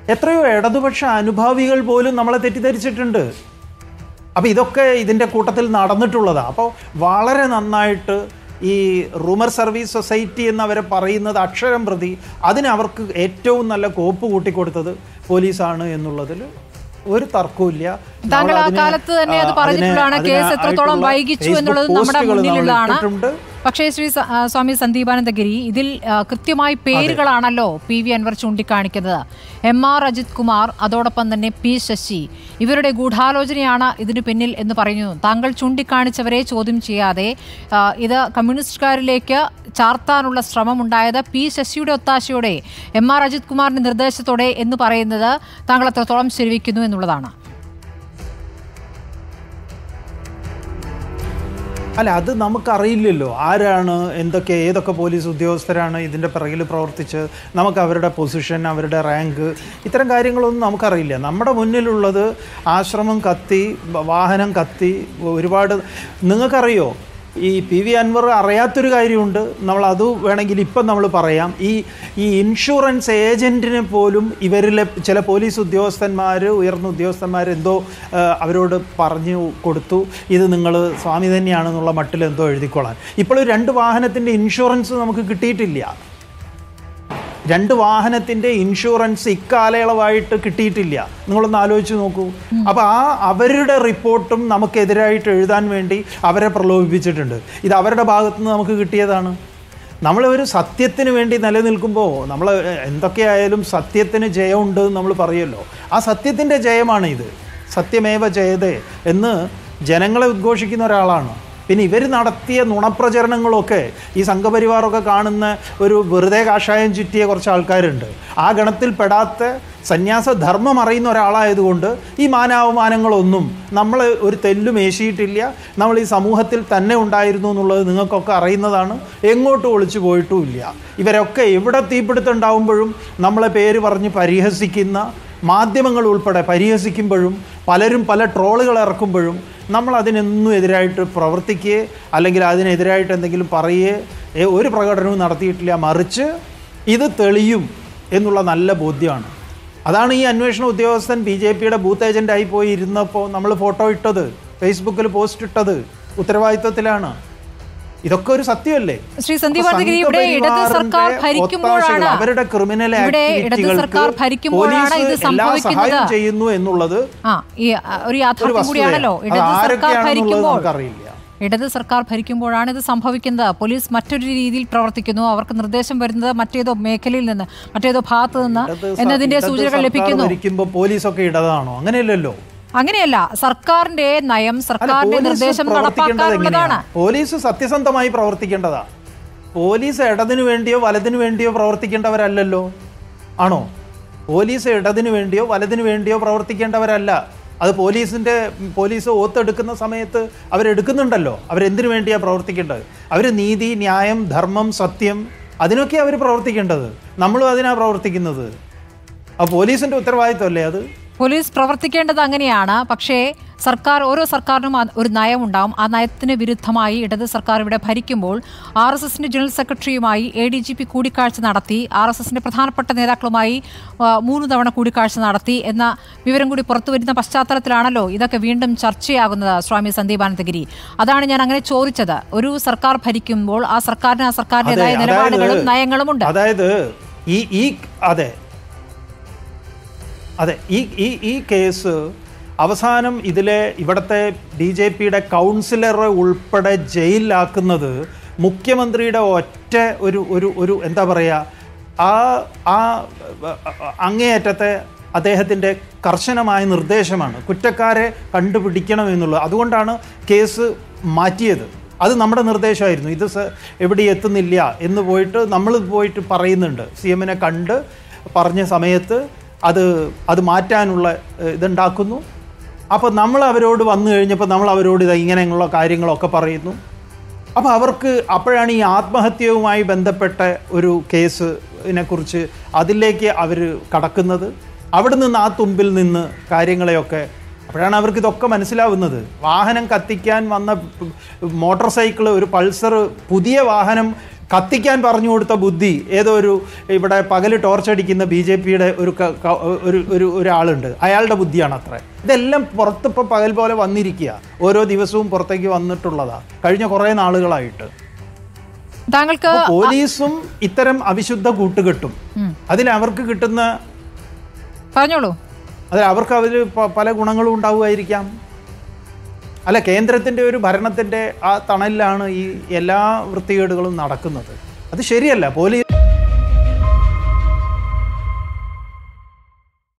എത്രയോ ഇടതുപക്ഷ അനുഭാവികൾ പോലും നമ്മളെ തെറ്റിദ്ധരിച്ചിട്ടുണ്ട് അപ്പോൾ ഇതൊക്കെ ഇതിൻ്റെ കൂട്ടത്തിൽ നടന്നിട്ടുള്ളതാണ് അപ്പോൾ വളരെ നന്നായിട്ട് ഈ റൂമർ സർവീസ് സൊസൈറ്റി എന്നവരെ പറയുന്നത് അക്ഷരം പ്രതി അതിന് അവർക്ക് ഏറ്റവും നല്ല കോപ്പ് കൂട്ടിക്കൊടുത്തത് പോലീസാണ് എന്നുള്ളതിൽ ഒരു തർക്കവുമില്ല താങ്കൾ ആ നമ്മളതിനെ, കാലത്ത് തന്നെ അത് ആ, പറഞ്ഞിട്ടുള്ളതാണ് അതിനെ- കേസ് എത്രത്തോളം അതിനായിട്ടുള്ള വൈകിച്ചു Facebook എന്നുള്ളത് നമ്മുടെ പോസ്റ്റുകൾ നമ്മൾ മുന്നിലുള്ളതാണ് ഇട്ടിട്ടുണ്ട്. പക്ഷേ ശ്രീ സ- ആ, സ്വാമി സന്ദീപാനന്ദഗിരി ഇതിൽ ആ, കൃത്യമായി പേരുകളാണല്ലോ പി വി അൻവർ ചൂണ്ടിക്കാണിക്കുന്നത് എം ആർ അജിത് കുമാർ അതോടൊപ്പം തന്നെ പി ശശി ഇവരുടെ ഗൂഢാലോചനയാണ് ഇതിനു പിന്നിൽ എന്ന് പറയുന്നു താങ്കൾ ചൂണ്ടിക്കാണിച്ചവരെ ചോദ്യം ചെയ്യാതെ ആ, ഇത് കമ്മ്യൂണിസ്റ്റുകാരിലേക്ക് ചാർത്താനുള്ള ശ്രമമുണ്ടായത് പി ശശിയുടെ ഒത്താശയോടെ എം ആർ അജിത് കുമാറിന്റെ നിർദ്ദേശത്തോടെ എന്ന് പറയുന്നത് താങ്കൾ എത്രത്തോളം ശരിവെക്കുന്നു എന്നുള്ളതാണ് അല്ല അത് നമുക്കറിയില്ലല്ലോ ആരാണ് എന്തൊക്കെ ഏതൊക്കെ പോലീസ് ഉദ്യോഗസ്ഥരാണ് ഇതിൻ്റെ പിറകിൽ പ്രവർത്തിച്ച് നമുക്ക് അവരുടെ പൊസിഷൻ അവരുടെ റാങ്ക് ഇത്തരം കാര്യങ്ങളൊന്നും നമുക്കറിയില്ല നമ്മുടെ മുന്നിലുള്ളത് ആശ്രമം കത്തി വ- വാഹനം കത്തി ഒരുപാട് നിങ്ങൾക്കറിയോ ഈ പി വി അൻവർ അറിയാത്തൊരു കാര്യമുണ്ട് നമ്മൾ അത് വേണമെങ്കിൽ ഇപ്പം നമ്മൾ പറയാം ഈ ഈ ഇൻഷുറൻസ് ഏജൻറ്റിനെ പോലും ഇവരിലെ ചില പോലീസ് ഉദ്യോഗസ്ഥന്മാർ ഉയർന്ന ഉദ്യോഗസ്ഥന്മാർ എന്തോ ആ, അവരോട് പറഞ്ഞു കൊടുത്തു ഇത് നിങ്ങൾ സ്വാമി തന്നെയാണെന്നുള്ള മട്ടിൽ എന്തോ എഴുതിക്കൊള്ളാൻ ഇപ്പോൾ രണ്ട് വാഹനത്തിൻ്റെ ഇൻഷുറൻസ് നമുക്ക് കിട്ടിയിട്ടില്ല രണ്ട് വാഹനത്തിൻ്റെ ഇൻഷുറൻസ് ഇക്കാലയളവായിട്ട് കിട്ടിയിട്ടില്ല നിങ്ങളൊന്ന് ആലോചിച്ച് നോക്കൂ അപ്പോൾ ആ അവരുടെ റിപ്പോർട്ടും നമുക്കെതിരായിട്ട് എഴുതാൻ വേണ്ടി അവരെ പ്രലോഭിപ്പിച്ചിട്ടുണ്ട് ഇത് അവരുടെ ഭാഗത്തു നിന്ന് നമുക്ക് കിട്ടിയതാണ് നമ്മൾ ഒരു സത്യത്തിന് വേണ്ടി നിലനിൽക്കുമ്പോൾ നമ്മൾ എന്തൊക്കെയായാലും സത്യത്തിന് ജയമുണ്ട് എന്ന് നമ്മൾ പറയുമല്ലോ ആ സത്യത്തിൻ്റെ ജയമാണ് ഇത് സത്യമേവ ജയതേ എന്ന് ജനങ്ങളെ ഉദ്ഘോഷിക്കുന്ന ഒരാളാണ് പിന്നെ ഇവർ നടത്തിയ നുണപ്രചരണങ്ങളൊക്കെ ഈ സംഘപരിവാറൊക്കെ കാണുന്ന ഒരു വെറുതെ കാഷായം ചുറ്റിയ കുറച്ച് ആൾക്കാരുണ്ട് ആ ഗണത്തിൽ പെടാത്ത സന്യാസധർമ്മം അറിയുന്ന ഒരാളായതുകൊണ്ട് ഈ മാനാവമാനങ്ങളൊന്നും നമ്മൾ ഒരു തെല്ലും ഏശിയിട്ടില്ല നമ്മൾ ഈ സമൂഹത്തിൽ തന്നെ ഉണ്ടായിരുന്നു എന്നുള്ളത് നിങ്ങൾക്കൊക്കെ അറിയുന്നതാണ് എങ്ങോട്ടും ഒളിച്ചു പോയിട്ടുമില്ല ഇവരൊക്കെ എവിടെ തീപിടുത്തം ഉണ്ടാവുമ്പോഴും നമ്മളെ പേര് പറഞ്ഞ് പരിഹസിക്കുന്ന മാധ്യമങ്ങൾ ഉൾപ്പെടെ പരിഹസിക്കുമ്പോഴും പലരും പല ട്രോളുകൾ ഇറക്കുമ്പോഴും നമ്മൾ അതിനൊന്നും എതിരായിട്ട് പ്രവർത്തിക്കുകയെ അല്ലെങ്കിൽ അതിനെതിരായിട്ട് എന്തെങ്കിലും പറയുകയെ ഏ, ഒരു പ്രകടനവും നടത്തിയിട്ടില്ല മറിച്ച് ഇത് തെളിയും എന്നുള്ള നല്ല ബോധ്യമാണ് അതാണ് ഈ അന്വേഷണ ഉദ്യോഗസ്ഥൻ ബി ജെ പിയുടെ ബൂത്ത് ഏജൻ്റായി പോയി ഇരുന്നപ്പോൾ നമ്മൾ ഫോട്ടോ ഇട്ടത് ഫേസ്ബുക്കിൽ പോസ്റ്റ് ഇട്ടത് ഉത്തരവാദിത്വത്തിലാണ് ഇതൊക്കെ ഒരു സത്യമല്ലേ ശ്രീ സന്ദീപ് വർദ്ധഗിരി ഇവിടെ ഇടത് സർക്കാർ ഭരിക്കുമ്പോഴാണ് അവരുടെ ക്രിമിനൽ ഇവിടെ ഇടത് സർക്കാർ ഭരിക്കുമ്പോഴാണ് ഇത് സംഭവിക്കുന്നത് ചെയ്യുന്നു എന്നുള്ളത് ആ ഈ ആ, ഒരു യാഥാർത്ഥ്യം വസ്തുതയാണ്. കൂടിയാണല്ലോ അത് ഇടത് സർക്കാർ ആരൊക്കെയാണെന്നുള്ളത് ഭരിക്കുമ്പോൾ നമുക്കറിയില്ല. ഇടത് സർക്കാർ ഭരിക്കുമ്പോഴാണ് ഇത് സംഭവിക്കുന്നത് പോലീസ് മറ്റൊരു രീതിയിൽ പ്രവർത്തിക്കുന്നു അവർക്ക് നിർദ്ദേശം വരുന്നത് മറ്റേതോ മേഖലയിൽ നിന്ന് മറ്റേതോ ഭാഗത്ത് നിന്ന് ഇടത് സ- എന്നതിന്റെ ഇടത് സൂചനകൾ സർക്കാർ ലഭിക്കുന്നു ഭരിക്കുമ്പോൾ പോലീസൊക്കെ ഇടതാണോ അങ്ങനെയല്ലല്ലോ അങ്ങനെയല്ല സർക്കാരിന്റെ നയം അല്ല, സർക്കാരിന്റെ പോലീസ് നിർദ്ദേശം പ്രവർത്തിക്കേണ്ടത് നടപ്പാക്കാനുള്ളതാണ് എങ്ങനെയാ? പോലീസ് സത്യസന്ധമായി പ്രവർത്തിക്കേണ്ടതാ പോലീസ് ഇടതിനു വേണ്ടിയോ വലതിനു വേണ്ടിയോ പ്രവർത്തിക്കേണ്ടവരല്ലല്ലോ ആണോ പോലീസ് ഇടതിനു വേണ്ടിയോ വലതിനു വേണ്ടിയോ പ്രവർത്തിക്കേണ്ടവരല്ല അത് പോലീസിൻ്റെ പോലീസ് ഓത്തെടുക്കുന്ന സമയത്ത് അവരെടുക്കുന്നുണ്ടല്ലോ അവരെന്തിനു വേണ്ടിയാണ് പ്രവർത്തിക്കേണ്ടത് അവർ നീതി ന്യായം ധർമ്മം സത്യം അതിനൊക്കെ അവർ പ്രവർത്തിക്കേണ്ടത് നമ്മളും അതിനാണ് പ്രവർത്തിക്കുന്നത് ആ പോലീസിൻ്റെ ഉത്തരവാദിത്വമല്ലേ അത് പോലീസ് പ്രവർത്തിക്കേണ്ടത് അങ്ങനെയാണ് പക്ഷേ സർക്കാർ ഓരോ സർക്കാരിനും അത് ഒരു നയമുണ്ടാവും ആ നയത്തിന് വിരുദ്ധമായി ഇടത് സർക്കാർ ഇവിടെ ഭരിക്കുമ്പോൾ ആർ എസ് എസിന്റെ ജനറൽ സെക്രട്ടറിയുമായി എ ഡി ജി പി കൂടിക്കാഴ്ച നടത്തി ആർ എസ് എസിന്റെ പ്രധാനപ്പെട്ട നേതാക്കളുമായി ആ, മൂന്ന് തവണ കൂടിക്കാഴ്ച നടത്തി എന്ന വിവരം കൂടി പുറത്തു വരുന്ന പശ്ചാത്തലത്തിലാണല്ലോ ഇതൊക്കെ വീണ്ടും ചർച്ചയാകുന്നത് സ്വാമി സന്ദീപാനന്ദഗിരി അതാണ് ഞാൻ അങ്ങനെ ചോദിച്ചത് ഒരു സർക്കാർ ഭരിക്കുമ്പോൾ ആ സർക്കാരിന് ആ സർക്കാരിൻ്റെതായ അതെ, നിലപാടുകളും അതായത് നയങ്ങളുമുണ്ട് അതായത് ഈ ഈ അതെ അതെ ഈ ഈ ഈ കേസ് അവസാനം ഇതിലെ ഇവിടുത്തെ ബി ജെ പിയുടെ കൗൺസിലറെ ഉൾപ്പെടെ ജയിലിലാക്കുന്നത് മുഖ്യമന്ത്രിയുടെ ഒറ്റ ഒരു ഒരു ഒരു എന്താ പറയുക ആ ആ അങ്ങേയറ്റത്തെ അദ്ദേഹത്തിൻ്റെ കർശനമായ നിർദ്ദേശമാണ് കുറ്റക്കാരെ കണ്ടുപിടിക്കണം എന്നുള്ളത് അതുകൊണ്ടാണ് കേസ് മാറ്റിയത് അത് നമ്മുടെ നിർദ്ദേശമായിരുന്നു ഇത് സ- എവിടെ എത്തുന്നില്ല എന്ന് പോയിട്ട് നമ്മൾ പോയിട്ട് പറയുന്നുണ്ട് സി എമ്മിനെ കണ്ട് പറഞ്ഞ സമയത്ത് അത് അത് മാറ്റാനുള്ള ഏഹ്, ഇതുണ്ടാക്കുന്നു അപ്പോൾ നമ്മൾ അവരോട് വന്നു കഴിഞ്ഞപ്പോൾ നമ്മൾ അവരോട് ഇത് ഇങ്ങനെയുള്ള കാര്യങ്ങളൊക്കെ പറയുന്നു അപ്പോൾ അവർക്ക് അപ്പോഴാണ് ഈ ആത്മഹത്യയുമായി ബന്ധപ്പെട്ട ഒരു കേസിനെ കുറിച്ച് അതിലേക്ക് അവർ കടക്കുന്നത് അവിടെ നിന്ന് ആ തുമ്പിൽ നിന്ന് കാര്യങ്ങളെയൊക്കെ അപ്പോഴാണ് അവർക്ക് ഇതൊക്കെ മനസ്സിലാവുന്നത് വാഹനം കത്തിക്കാൻ വന്ന മോട്ടോർ സൈക്കിൾ ഒരു പൾസർ പുതിയ വാഹനം കത്തിക്കാൻ പറഞ്ഞു കൊടുത്ത ബുദ്ധി ഏതോ ഒരു ഇവിടെ പകല് ടോർച്ചടിക്കുന്ന ബി ജെ പിയുടെ ഒരു ക- ക- ഒരു ഒരു ഒരാളുണ്ട് അയാളുടെ ബുദ്ധിയാണ് അത്ര ഇതെല്ലാം പുറത്തിപ്പോൾ പകൽ പോലെ വന്നിരിക്കുക ഓരോ ദിവസവും പുറത്തേക്ക് വന്നിട്ടുള്ളതാ കഴിഞ്ഞ കുറേ നാളുകളായിട്ട് താങ്കൾക്ക് അപ്പൊ പോലീസും ഇത്തരം അവിശുദ്ധ കൂട്ടുകെട്ടും അതിൽ അവർക്ക് കിട്ടുന്ന പറഞ്ഞോളൂ അതിൽ അവർക്ക് അതിൽ പല ഗുണങ്ങളും ഉണ്ടാവുമായിരിക്കാം അല്ല കേന്ദ്രത്തിൻ്റെ ഒരു ഭരണത്തിൻ്റെ ആ തണലിലാണ് ഈ എല്ലാ വൃത്തികേടുകളും നടക്കുന്നത് അത് ശരിയല്ല പോലീസ്